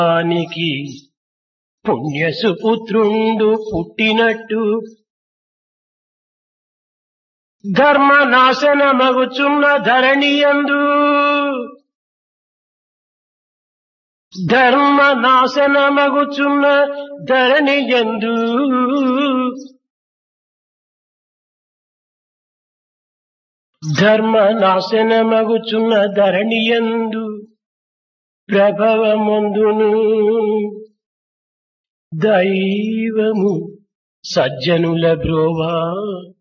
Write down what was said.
దానికి పుణ్యసుపుత్రుండు పుట్టినట్టు ధర్మ నాశనమగుచున్న ధరణియందు ధర్మ నాశనమగుచున్న ధరణియందు ధర్మ నాశనమగుచున్న ధరణియందు ప్రభవమందును దైవము సజ్జనుల బ్రోవా